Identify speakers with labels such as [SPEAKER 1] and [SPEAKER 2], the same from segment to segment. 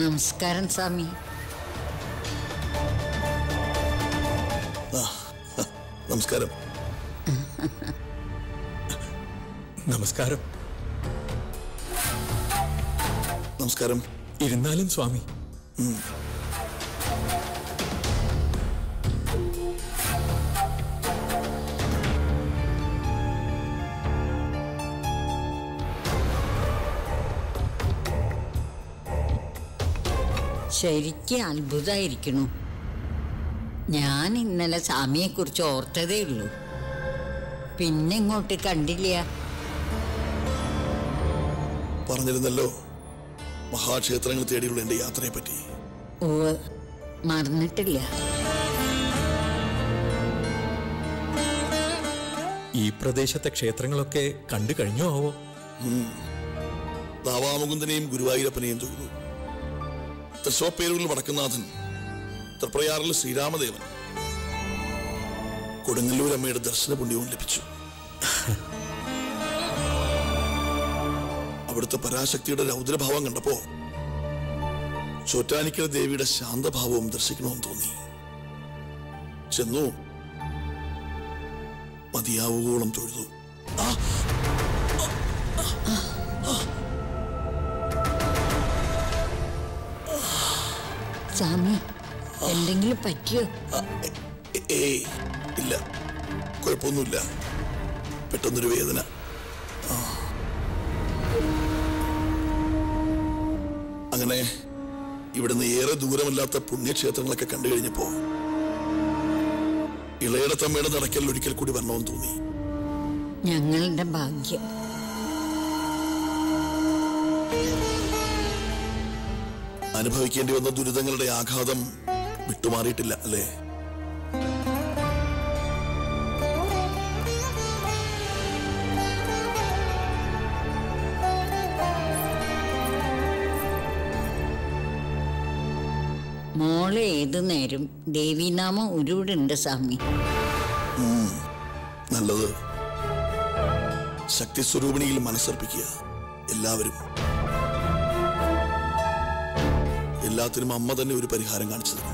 [SPEAKER 1] നമസ്കാരം സ്വാമി
[SPEAKER 2] ആ, ഹ, നമസ്കാരം
[SPEAKER 3] നമസ്കാരം
[SPEAKER 2] നമസ്കാരം
[SPEAKER 3] ഇരുന്നാലും സ്വാമി
[SPEAKER 1] ശരിക്കും അത്ഭുതമായിരിക്കണു ഞാൻ ഇന്നലെ സ്വാമിയെ കുറിച്ച് ഓർത്തതേ ഉള്ളൂ പിന്നെ ഇങ്ങോട്ട് കണ്ടില്ല
[SPEAKER 2] പറഞ്ഞിരുന്നല്ലോ മഹാക്ഷേത്രങ്ങൾ തേടിയുള്ള എന്റെ യാത്രയെ പറ്റി
[SPEAKER 1] ഓ മറന്നിട്ടില്ല
[SPEAKER 3] ഈ പ്രദേശത്തെ ക്ഷേത്രങ്ങളൊക്കെ കണ്ടു കഴിഞ്ഞോ ആവോ
[SPEAKER 2] ദാവാമുകുന്ദനെയും ഗുരുവായൂരപ്പനെയും തൊഴുതു തൃശോപ്പേരൂരിൽ വടക്കുന്നാഥൻ തൃപ്രയാറിൽ ശ്രീരാമദേവൻ കൊടുങ്ങല്ലൂർ അമ്മയുടെ ദർശന പുണ്യവും ലഭിച്ചു അവിടുത്തെ പരാശക്തിയുടെ രൗദ്രഭാവം കണ്ടപ്പോ ചോറ്റാനിക്കര ദേവിയുടെ ശാന്തഭാവവും ദർശിക്കണമെന്ന് തോന്നി ചെന്നു മതിയാവുകോളം തൊഴുതു ആ
[SPEAKER 1] സ്വാമി എന്തെങ്കിലും പറ്റിയോ
[SPEAKER 2] എ- ഏയ് ഇല്ല കുഴപ്പമൊന്നുമില്ല പെട്ടെന്നൊരു വേദന ആ. അങ്ങനെ ഇവിടുന്ന് ഏറെ ദൂരമല്ലാത്ത പുണ്യക്ഷേത്രങ്ങളൊക്കെ കണ്ടു കഴിഞ്ഞപ്പോ ഇളയിടത്തമ്മയുടെ നടക്കൽ ഒരിക്കൽ കൂടി വരണമെന്ന് തോന്നി
[SPEAKER 1] ഞങ്ങളുടെ ഭാഗ്യം
[SPEAKER 2] അനുഭവിക്കേണ്ടി വന്ന ദുരിതങ്ങളുടെ ആഘാതം വിട്ടുമാറിയിട്ടില്ല അല്ലേ
[SPEAKER 1] മോളെ ഏതു നേരം ദേവീനാമം ഉരുവിടുണ്ട് സ്വാമി
[SPEAKER 2] നല്ലത് ശക്തി സ്വരൂപിണിയിൽ മനസ്സർപ്പിക്കുക എല്ലാവരും എല്ലാത്തിനും അമ്മ തന്നെ ഒരു പരിഹാരം കാണിച്ചു തരും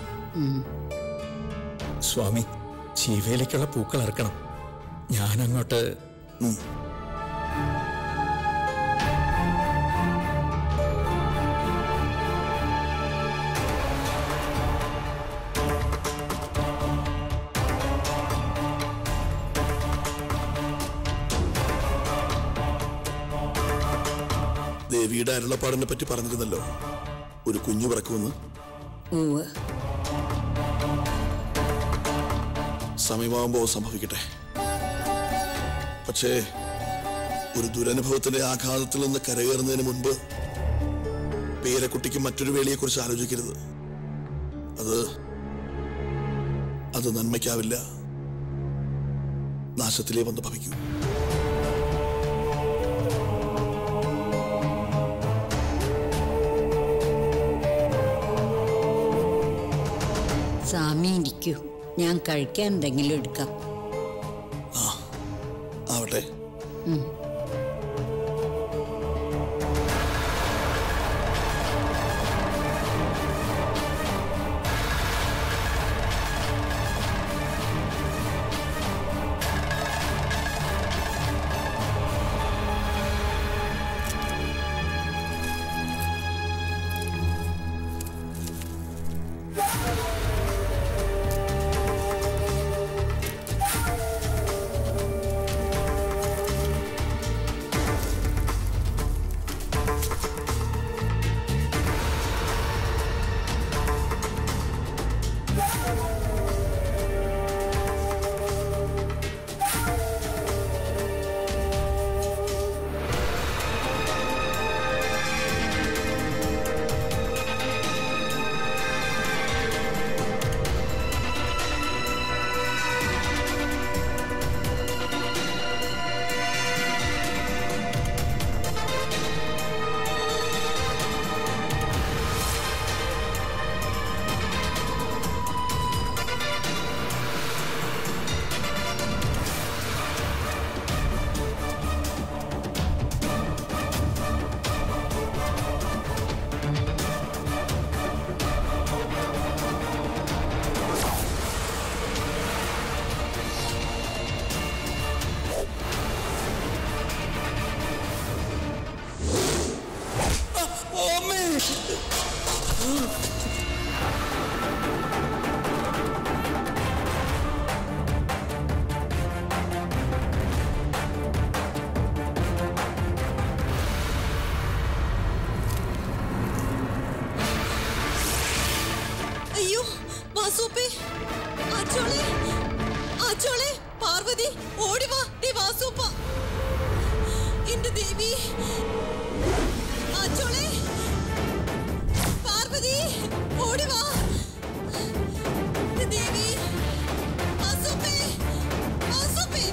[SPEAKER 3] സ്വാമി ശിവേലിക്കുള്ള പൂക്കൾ ഇറക്കണം ഞാൻ അങ്ങോട്ട്
[SPEAKER 2] ദേവിയുടെ അരുളപ്പാടിനെ പറ്റി പറഞ്ഞിരുന്നല്ലോ ഒരു കുഞ്ഞു പിറക്കുമെന്ന്
[SPEAKER 1] ഉവ്
[SPEAKER 2] സമയമാകുമ്പോൾ സംഭവിക്കട്ടെ പക്ഷേ ഒരു ദുരനുഭവത്തിന്റെ ആഘാതത്തിൽ നിന്ന് കരകയറുന്നതിന് മുൻപ് പേരക്കുട്ടിക്ക് മറ്റൊരു വേളിയെക്കുറിച്ച് ആലോചിക്കരുത് അത് അത് നന്മയ്ക്കാവില്ല നാശത്തിലേ വന്ന് ഭവിക്കൂ
[SPEAKER 1] സ്വാമി ഇരിക്കൂ ഞാൻ കഴിക്കാൻ എന്തെങ്കിലും എടുക്കാം
[SPEAKER 2] ആവട്ടെ
[SPEAKER 4] അയ്യോ വാസുപ്പേ അച്ചോളെ അച്ചോളെ പാർവതി ഓടി വാ ദേ വാസുപ്പ എന്റെ ദേവി അച്ചോളെ പാർവതി ഓടി വാ എന്റെ ദേവി വാസുപ്പേ വാസുപ്പേ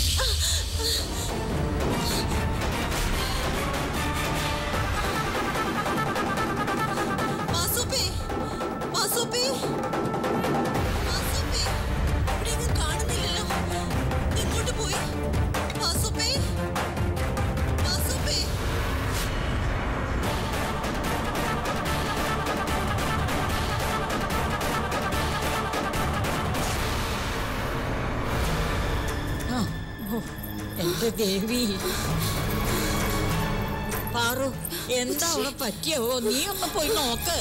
[SPEAKER 4] വാസുപ്പേ വാസുപ്പേ വാസുപ്പേ ഇവിടെ എങ്ങും കാണുന്നില്ലല്ലോ എങ്ങോട്ട് പോയി വാസുപ്പേ വാസുപ്പേ
[SPEAKER 1] ആ, ഓ, എന്റെ ദേവി പാറു എന്താ അവിടെ പറ്റിയോ നീ ഒന്ന് പോയി നോക്ക്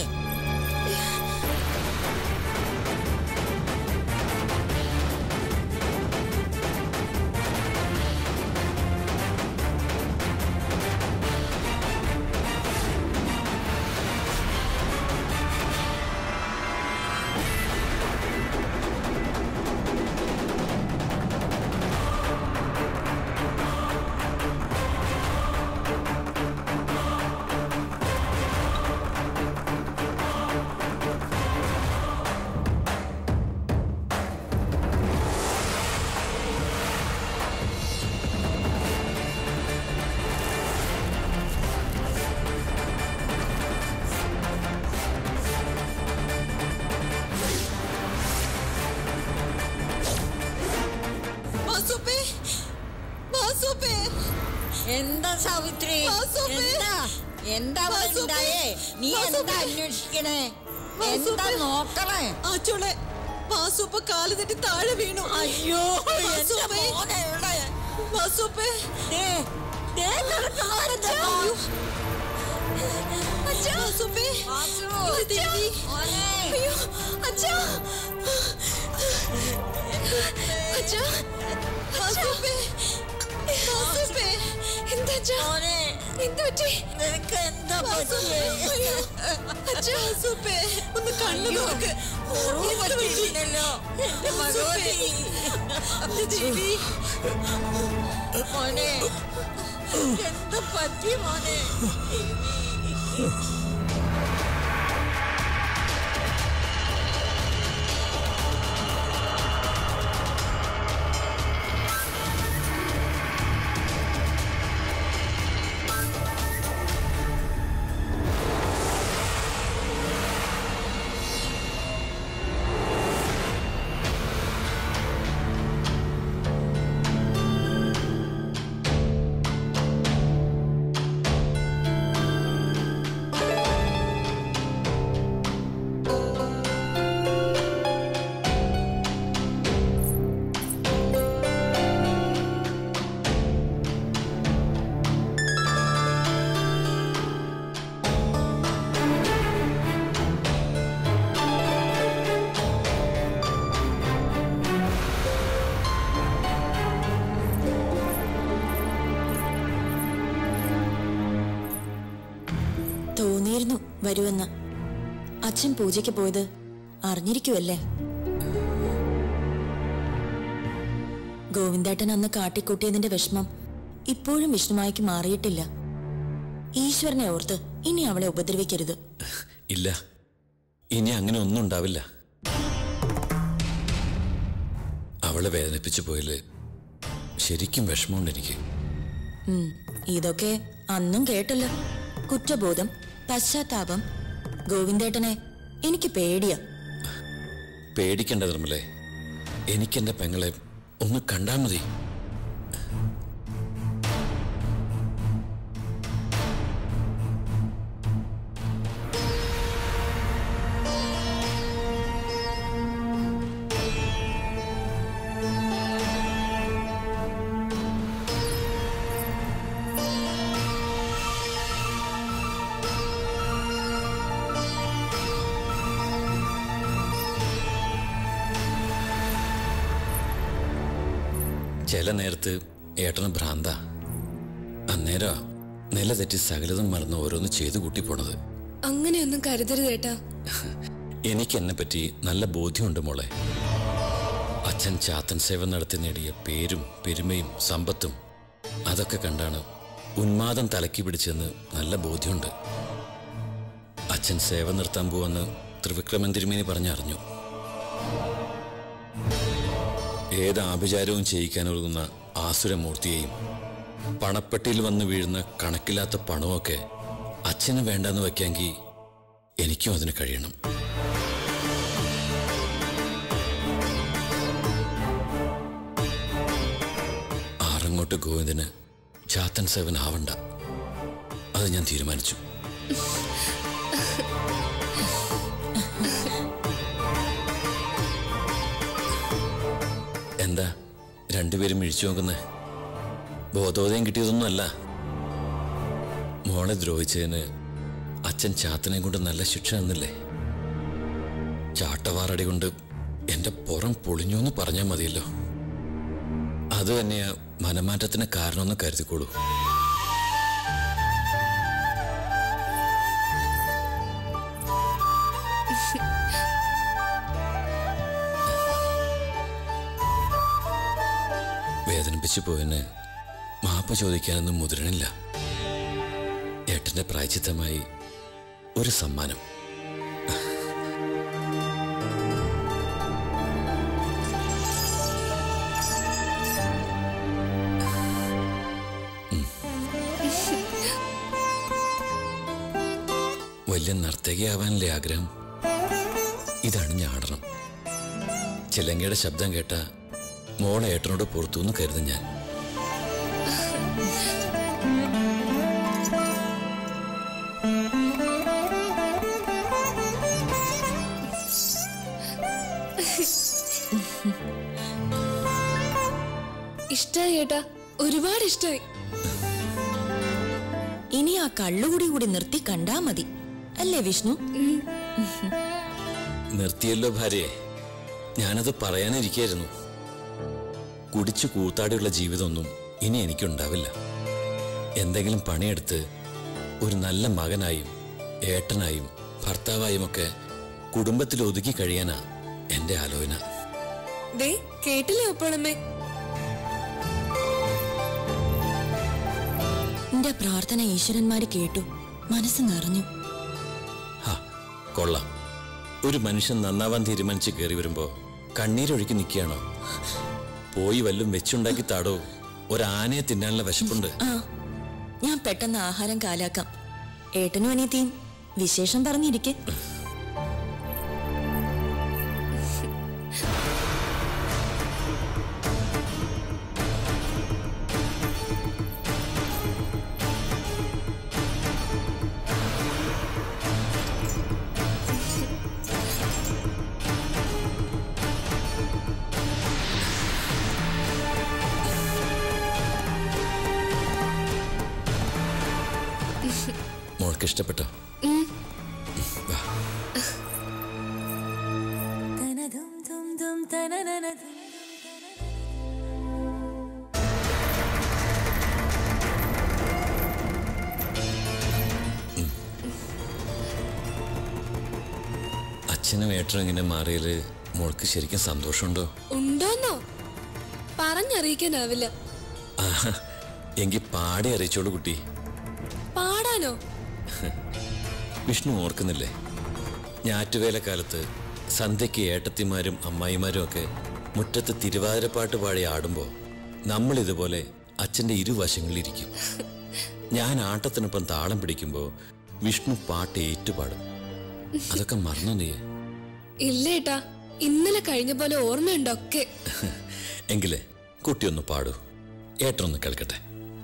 [SPEAKER 4] വാസുപ്പേ വാസുപ്പേ
[SPEAKER 1] എന്താ സാവിത്രി
[SPEAKER 4] വാസുപ്പേ.
[SPEAKER 1] എന്താ എന്താ അവിടെ
[SPEAKER 4] വാസുപ്പേ.
[SPEAKER 1] ഉണ്ടായേ നീ എന്താ
[SPEAKER 4] വാസുപ്പേ.
[SPEAKER 1] അന്വേഷിക്കണേ എന്താ
[SPEAKER 4] വാസുപ്പേ.
[SPEAKER 1] നോക്കണേ
[SPEAKER 4] അച്ചോളെ വാസുപ്പ കാല് തെറ്റി താഴെ വീണു
[SPEAKER 1] അയ്യോ എന്റെ
[SPEAKER 4] വാസുപ്പേ.
[SPEAKER 1] മോനെ എവിടെ?
[SPEAKER 4] വാസുപ്പേ
[SPEAKER 1] ദേ, ദേ കിടക്കുന്നു എന്റെ മോൻ.
[SPEAKER 4] വാസുപ്പേ
[SPEAKER 1] വാസു.
[SPEAKER 4] എന്റെ ദേവി
[SPEAKER 1] മോനെ.
[SPEAKER 4] അയ്യോ അച്ഛാ അച്ഛാ വാസുപ്പേ വാസുപ്പേ എന്താ അച്ഛാ
[SPEAKER 1] മോനെ,
[SPEAKER 4] എന്താ പറ്റി
[SPEAKER 1] നിനക്ക് എന്താ
[SPEAKER 4] വാസുപ്പേ
[SPEAKER 1] പറ്റിയേ?
[SPEAKER 4] അയ്യോ അച്ഛാ വാസുപ്പേ ഒന്ന് കണ്ണു നോക്ക്
[SPEAKER 1] ഓർമ്മ
[SPEAKER 4] എന്ത് പറ്റി?
[SPEAKER 1] പറ്റിയില്ലല്ലോ. എന്റെ
[SPEAKER 4] വാസുപ്പേ.
[SPEAKER 1] ഭഗവതി.
[SPEAKER 4] എന്റെ ദേവി
[SPEAKER 1] മോനെ എന്താ പറ്റി മോനെ
[SPEAKER 5] തോന്നിയിരുന്നു വരുമെന്ന് അച്ഛൻ പൂജയ്ക്ക് പോയത് അറിഞ്ഞിരിക്കുമല്ലേ ഗോവിന്ദേട്ടൻ അന്ന് കാട്ടിക്കൂട്ടിയതിന്റെ വിഷമം ഇപ്പോഴും വിഷ്ണുമായിക്ക് മാറിയിട്ടില്ല ഈശ്വരനെ ഓർത്ത് ഇനി അവളെ ഉപദ്രവിക്കരുത്
[SPEAKER 6] ഇല്ല ഇനി അങ്ങനെ ഒന്നും ഉണ്ടാവില്ല അവളെ വേദനിപ്പിച്ചു പോയതില് ശരിക്കും വിഷമമുണ്ട് എനിക്ക്
[SPEAKER 5] ഉം, ഇതൊക്കെ അന്നും കേട്ടല്ലോ കുറ്റബോധം പശ്ചാത്താപം ഗോവിന്ദേട്ടനെ എനിക്ക് പേടിയാ
[SPEAKER 6] പേടിക്കേണ്ട നിർമ്മലേ എനിക്കെന്റെ പെങ്ങളെ ഒന്ന് കണ്ടാ മതി ചില നേരത്ത് ഏട്ടന് ഭ്രാന്ത അന്നേരം നില തെറ്റി സകലതും മറന്ന് ഓരോന്ന് ചെയ്തു കൂട്ടി പോണത്
[SPEAKER 7] അങ്ങനെയൊന്നും കരുതരുത് ഏട്ടാ
[SPEAKER 6] എനിക്ക് എന്നെ പറ്റി നല്ല ബോധ്യമുണ്ട് മോളെ അച്ഛൻ ചാത്തൻ സേവ നടത്തി നേടിയ പേരും പെരുമയും സമ്പത്തും അതൊക്കെ കണ്ടാണ് ഉന്മാദം തലക്കി പിടിച്ചെന്ന് നല്ല ബോധ്യമുണ്ട് അച്ഛൻ സേവ നിർത്താൻ പോവെന്ന് ത്രിവിക്രമൻ തിരുമേനി പറഞ്ഞറിഞ്ഞു ഏത് ആഭിചാരവും ചെയ്യിക്കാനൊരുങ്ങുന്ന ആസുരമൂർത്തിയെയും പണപ്പെട്ടിയിൽ വന്ന് വീഴുന്ന കണക്കില്ലാത്ത പണമൊക്കെ അച്ഛന് വേണ്ടെന്ന് വയ്ക്കാമെങ്കിൽ എനിക്കും അതിന് കഴിയണം ആറങ്ങോട്ട് ഗോവിന്ദന് ചാത്തൻ സേവൻ ആവണ്ട അത് ഞാൻ തീരുമാനിച്ചു എന്താ രണ്ടുപേരും മിഴിച്ചു നോക്കുന്നേ ബോധോദയം കിട്ടിയതൊന്നുമല്ല മോളെ ദ്രോഹിച്ചതിന് അച്ഛൻ ചാത്തനെ കൊണ്ട് നല്ല ശിക്ഷ തന്നില്ലേ ചാട്ടവാറടി കൊണ്ട് എന്റെ പുറം പൊളിഞ്ഞു എന്ന് പറഞ്ഞാൽ മതിയല്ലോ അത് തന്നെയാ മനമാറ്റത്തിന് കാരണമെന്ന് കരുതിക്കോളൂ വേദനിപ്പിച്ചു പോയതിന് മാപ്പ് ചോദിക്കാനൊന്നും മുതിരണില്ല ഏട്ടന്റെ പ്രായച്ചിത്തമായി ഒരു സമ്മാനം ഉം. വലിയ നർത്തകിയാവാനല്ലേ ആഗ്രഹം ഇതാണ് ഞാടണം ചിലങ്കയുടെ ശബ്ദം കേട്ട മോളെ ഏട്ടനോട് പുറത്തു എന്ന് കരുതും ഞാൻ
[SPEAKER 4] ഇഷ്ടായി ഏട്ടാ ഒരുപാട് ഇഷ്ടായി
[SPEAKER 5] ഇനി ആ കള്ളുകൂടി കൂടി നിർത്തി കണ്ടാ മതി അല്ലേ വിഷ്ണു
[SPEAKER 6] നിർത്തിയല്ലോ ഭാര്യയെ ഞാനത് പറയാനിരിക്കായിരുന്നു കുടിച്ചു കൂത്താടിയുള്ള ജീവിതമൊന്നും ഇനി എനിക്കുണ്ടാവില്ല എന്തെങ്കിലും പണിയെടുത്ത് ഒരു നല്ല മകനായും ഏട്ടനായും ഭർത്താവായും ഒക്കെ കുടുംബത്തിൽ ഒതുക്കി കഴിയാനാ എന്റെ ആലോചന
[SPEAKER 4] ദേ കേട്ടില്ലേ ഒപ്പളമ്മേ
[SPEAKER 5] എന്റെ പ്രാർത്ഥന ഈശ്വരന്മാര് കേട്ടു മനസ്സ് നിറഞ്ഞു
[SPEAKER 6] ഹാ കൊള്ളാം ഒരു മനുഷ്യൻ നന്നാവാൻ തീരുമാനിച്ച് കയറി വരുമ്പോ കണ്ണീരൊഴുക്കി നിൽക്കുകയാണോ പോയി വല്ലതും വെച്ചുണ്ടാക്കി താടോ ഒരാനയെ തിന്നാനുള്ള വിശപ്പുണ്ട്
[SPEAKER 5] ആ ഞാൻ പെട്ടെന്ന് ആഹാരം കാലാക്കാം ഏട്ടനും അനിയത്തിയും വിശേഷം പറഞ്ഞിരിക്കെ
[SPEAKER 6] മോൾക്ക് ഇഷ്ടപ്പെട്ടോ വാ അച്ഛനും ഏട്ടനും ഇങ്ങനെ മാറിയതിൽ മോൾക്ക് ശരിക്കും സന്തോഷമുണ്ടോ
[SPEAKER 4] ഉണ്ടോന്നോ പറഞ്ഞറിയിക്കാനാവില്ല
[SPEAKER 6] ആഹാ, എങ്കിൽ പാടി അറിയിച്ചോളൂ കുട്ടി
[SPEAKER 4] പാടാനോ
[SPEAKER 6] വിഷ്ണു ഓർക്കുന്നില്ലേ ഞാറ്റുവേലക്കാലത്ത് സന്ധ്യയ്ക്ക് ഏട്ടത്തിമാരും അമ്മായിമാരും ഒക്കെ മുറ്റത്ത് തിരുവാതിരപ്പാട്ട് പാടി ആടുമ്പോൾ നമ്മൾ ഇതുപോലെ അച്ഛൻ്റെ ഇരുവശങ്ങളിലിരിക്കും ഞാൻ ആട്ടത്തിനൊപ്പം താളം പിടിക്കുമ്പോൾ വിഷ്ണു പാട്ട് ഏറ്റുപാടും അതൊക്കെ മറന്നു നീ
[SPEAKER 4] ഇല്ലേട്ടാ ഇന്നലെ കഴിഞ്ഞ പോലെ ഓർമ്മയുണ്ടൊക്കെ
[SPEAKER 6] എങ്കിലേ കുട്ടിയൊന്ന് പാടൂ ഏട്ടനൊന്ന് കേൾക്കട്ടെ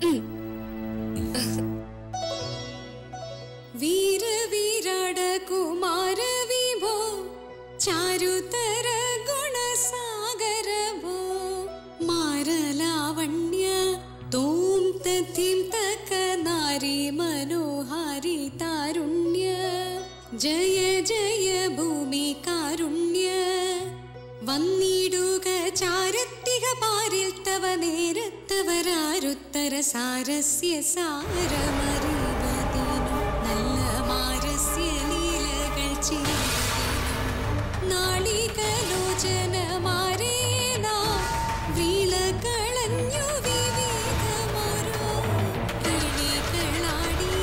[SPEAKER 7] വീര വീരാട കുമാര വിഭോ ചാരുതര ഗുണസാഗര ഭോ മാരലാവണ്യ തോം തഥിം തക നാരി മനോഹാരി താരുണ്യ ജയ ജയ ഭൂമി കാരുണ്യ വന്നിടുക ചാരത്തിക പാരിൽ തവ നേരത്തവരാരുത്തര സാരസ്യ സാരമറിവതിനു നല്ല മാരസ്യ ലീലകൾ ചിരിവതിനു ലോചനമാരേന വീളകളഞ്ഞു വിവേകമോരോ കിളികളാടി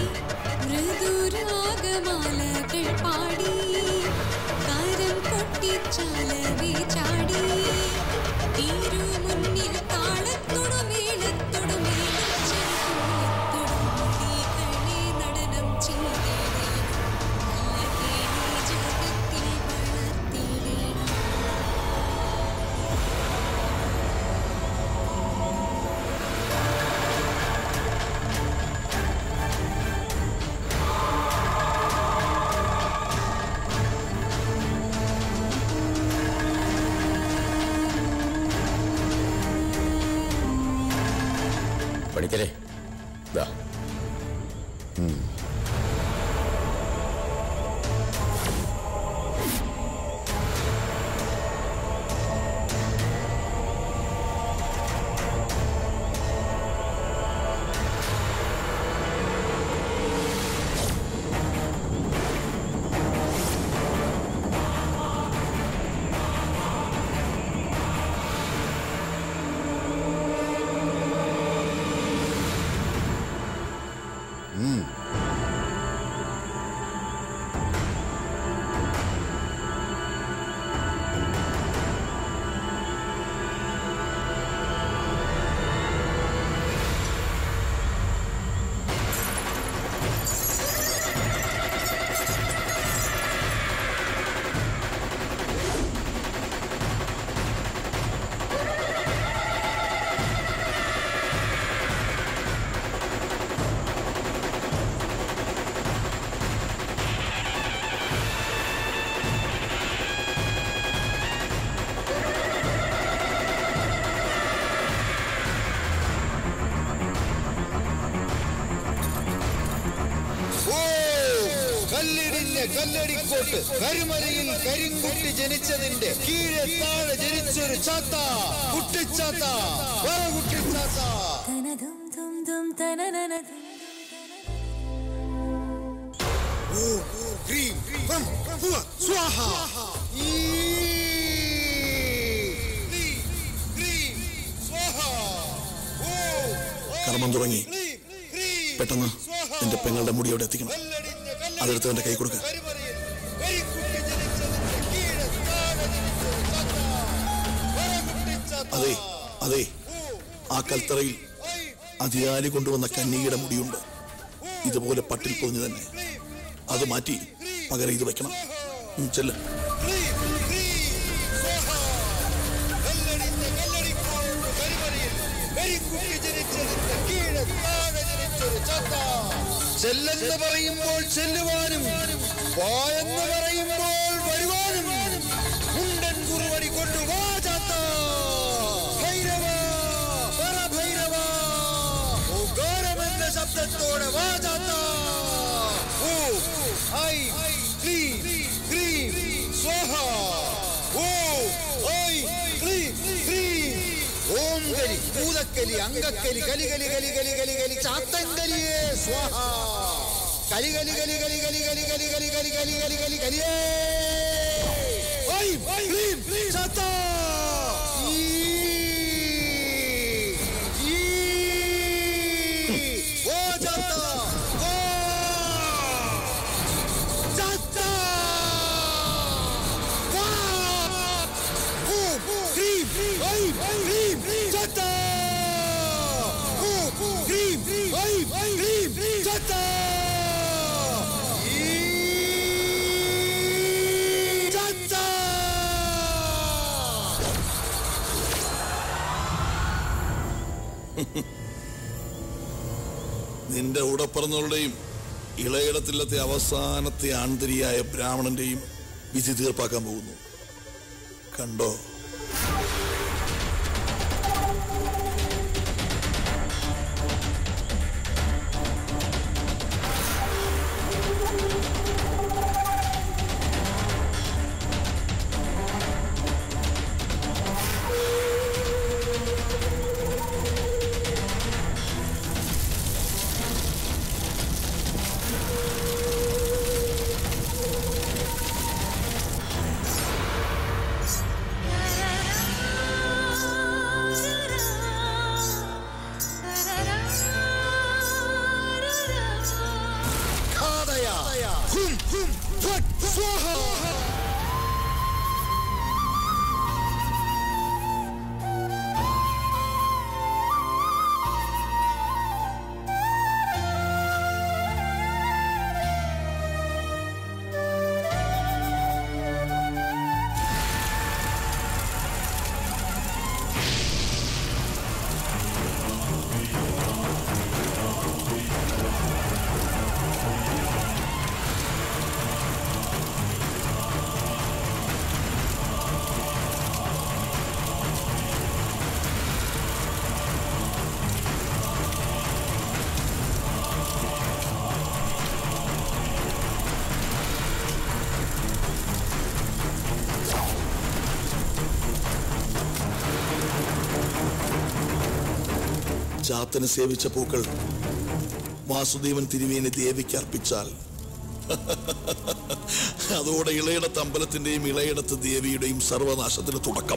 [SPEAKER 7] മൃദുരാഗമാലകൾ പാടി കാരം പൊട്ടിച്ചാലവേ ചാടി തീരു മുന്നിൽ താളത്തോടും മേളത്തോടും മേളം ചെറുതോളത്തോടും മുടികളെ നടനം ചെയ്തിടേണം നല്ല കേളി ജഗത്തിൽ വളർത്തിടേണം
[SPEAKER 6] പണിക്കരെ ദാ
[SPEAKER 8] ഓ കല്ലിടിഞ്ഞ കല്ലടിക്കോട്ട് കരുമലയിൽ കരിങ്കുട്ടി ജനിച്ചതിന്റെ കീഴെ താഴെ ജനിച്ചൊരു ചാത്ത കുട്ടിച്ചാത്ത പറ കുട്ടിച്ചാത്ത ഓ, ക്രീം, ഹം, ഹുവ, സ്വാഹ. ഈ, ക്രീം, ക്രീം, സ്വാഹ. ഓ, ഐ,
[SPEAKER 2] കർമ്മം തുടങ്ങി
[SPEAKER 8] ക്രീം, ക്രീം,
[SPEAKER 2] പെട്ടെന്ന്
[SPEAKER 8] സ്വാഹ.
[SPEAKER 2] എന്റെ പെങ്ങളുടെ മുടി അവിടെ എത്തിക്കണം
[SPEAKER 8] കല്ലടിഞ്ഞ കല്ലടി-
[SPEAKER 2] അതെടുത്ത് എന്റെ കൈ കൊടുക്ക
[SPEAKER 8] കരുമലയിൽ കരിങ്കുട്ടി ജനിച്ചതിന്റെ കീഴെ താഴെ ജനിച്ചൊരു ചാത്ത. പറ കുട്ടിച്ചാത്ത.
[SPEAKER 2] അതെ അതെ ആ കൽത്തറയിൽ
[SPEAKER 8] ഐ,
[SPEAKER 2] അധികാരി കൊണ്ടുവന്ന കന്യകയുടെ മുടിയുണ്ട് ഇതുപോലെ പട്ടിൽ പൊതിഞ്ഞു തന്നെ അത് മാറ്റി പകരം ഇത് വെക്കണം ഉം, ചെല്ല്
[SPEAKER 8] ക്രീം, ക്രീം, സ്വാഹ. കല്ലടിഞ്ഞ കല്ലടിക്കോട്ട് കരുമലയിൽ കരിങ്കുട്ടി ജനിച്ചതിന്റെ കീഴെ താഴെ ജനിച്ചൊരു ചാത്ത. ചെല്ലെന്ന് പറയുമ്പോൾ ചെല്ലുവാനും വായെന്ന് പറയുമ്പോൾ വരുവാനും മുണ്ടൻ കുറുവടി കൊണ്ടുവാ ചാത്ത ഭൈരവ പറ ഭൈരവ ഓകാരമെന്ന ശബ്ദത്തോടെ വാ ചാത്ത ഓ ഐ ക്ലീം ക്രീം സ്വാഹ ഓ ഐ ക്ലീം ക്രീം ഓം കലി ഭൂതക്കലി അങ്കക്കലി കലി കലി കലി കലി കലി കലി ചാത്തങ്കലിയേ സ്വാഹ കലി കലി കലി കലി കലി കലി കലി കലി കലി കലി കലി കലി കലിയേ ഐ ക്ലീം ചാത്ത ഈ ഈ ഓ ചാത്ത ഓ ചാത്ത വാ ഓ ക്രീം ഐ ക്രീം ചാത്ത ഓ ക്രീം ഐ ക്രീം ചാത്ത ഈ ചാത്ത
[SPEAKER 2] നിന്റെ ഉടപ്പറന്നുകളുടെയും ഇളയിടത്തിലത്തെ അവസാനത്തെ ആന്തരിയായ ബ്രാഹ്മണന്റെയും വിധി തീർപ്പാക്കാൻ പോകുന്നു കണ്ടോ ചാത്തന് സേവിച്ച പൂക്കൾ വാസുദേവൻ തിരുവേനെ ദേവിക്ക് അർപ്പിച്ചാൽ അതോടെ ഇളയിടത്ത് അമ്പലത്തിന്റെയും ഇളയിടത്ത് ദേവിയുടെയും സർവനാശത്തിന് തുടക്കം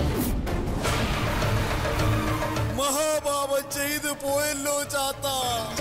[SPEAKER 8] മഹാപാപം ചെയ്തു പോയല്ലോ ചാത്ത